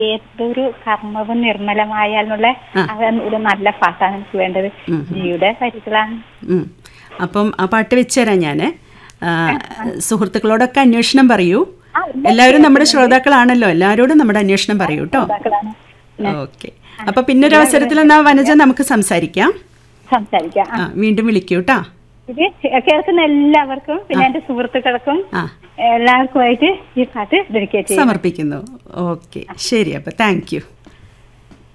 ഏതൊരു കർമ്മവും നിർമ്മലമായാലുള്ള ആ. അത് ഒരു നല്ല പാട്ടാണ് എനിക്ക് വേണ്ടത് ഉം. ജിയുടെ വരികളാണ് ഉം. അപ്പം ആ പാട്ട് വെച്ചുതരാം ഞാൻ സുഹൃത്തുക്കളോടൊക്കെ അന്വേഷണം പറയൂ ആ, എല്ലാവരും നമ്മുടെ ശ്രോതാക്കളാണല്ലോ എല്ലാവരോടും നമ്മുടെ അന്വേഷണം പറയൂ കേട്ടോ ശ്രോതാക്കളാണ്. ഓക്കെ അപ്പൊ പിന്നൊരു അവസരത്തിൽ എന്നാ വനജ നമുക്ക് സംസാരിക്കാം സംസാരിക്കാം ആ. ആ വീണ്ടും വിളിക്കൂ കേട്ടോ ഇത് കേൾക്കുന്ന എല്ലാവർക്കും പിന്നെ എന്റെ സുഹൃത്തുക്കൾക്കും ആ എല്ലാവർക്കുമായിട്ട് ഈ പാട്ട് ഡെഡിക്കേറ്റ് ചെയ്യും സമർപ്പിക്കുന്നു ഓക്കെ ശരി അപ്പൊ താങ്ക് യു